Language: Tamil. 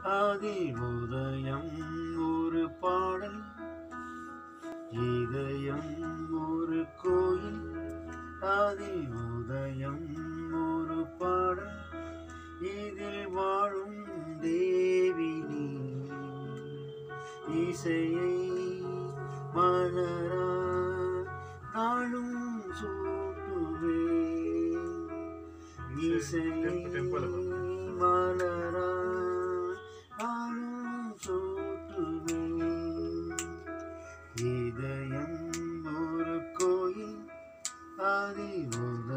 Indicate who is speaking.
Speaker 1: ஆதி உதயம் ஒரு பாடல் இதயம் ஒரு கோயில் ஆதி உதயம் ஒரு பாடல் இதில் வாழும் தேவினி இசையை மலரா நாளும் சூட்டுவே இசையை மலரா நாளும் சூட்டுவே இதயம் ஒரு கோயில் ஆதி